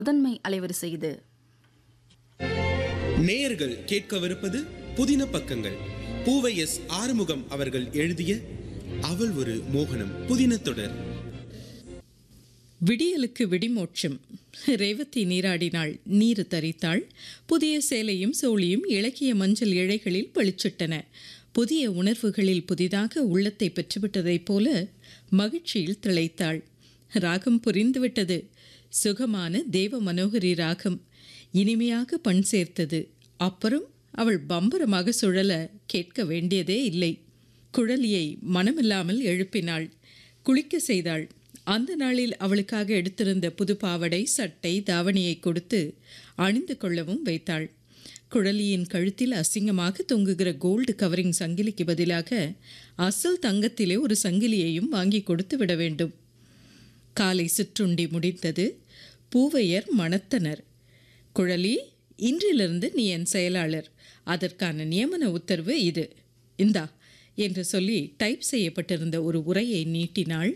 முதன்மை அலைவரிசை இது நேயர்கள் கேட்கவிருப்பது புதின பக்கங்கள் பூவை எஸ் ஆறுமுகம் அவர்கள் எழுதிய அவள் ஒரு மோகனம் புதின தொடர் விடியலுக்கு விடிமோட்சம் ரேவதி நீராடினாள் நீரு தரித்தாள் புதிய சேலையும் சோழியும் இளக்கிய மஞ்சள் இழைகளில் பளிச்சிட்டன புதிய உணர்வுகளில் புதிதாக உள்ளத்தை பெற்றுவிட்டதைப் போல மகிழ்ச்சியில் திளைத்தாள் ராகம் புரிந்துவிட்டது சுகமான தேவ மனோகரி ராகம் இனிமையாக பண் சேர்த்தது அப்புறம் அவள் பம்பரமாக சுழல கேட்க வேண்டியதே இல்லை குழலியை மனமில்லாமல் எழுப்பினாள் குளிக்க செய்தாள் அந்த நாளில் அவளுக்காக எடுத்திருந்த புது பாவடை சட்டை தாவணியை கொடுத்து அணிந்து கொள்ளவும் வைத்தாள் குழலியின் கழுத்தில் அசிங்கமாக தொங்குகிற கோல்டு கவரிங் சங்கிலிக்கு பதிலாக அசல் தங்கத்திலே ஒரு சங்கிலியையும் வாங்கி கொடுத்து விட வேண்டும் காலை சிற்றுண்டி முடிந்தது பூவையர் மணத்தனர் குழலி இன்றிலிருந்து நீ என் செயலாளர் அதற்கான நியமன உத்தரவு இது இந்தா என்று சொல்லி டைப் செய்யப்பட்டிருந்த ஒரு உரையை நீட்டினாள்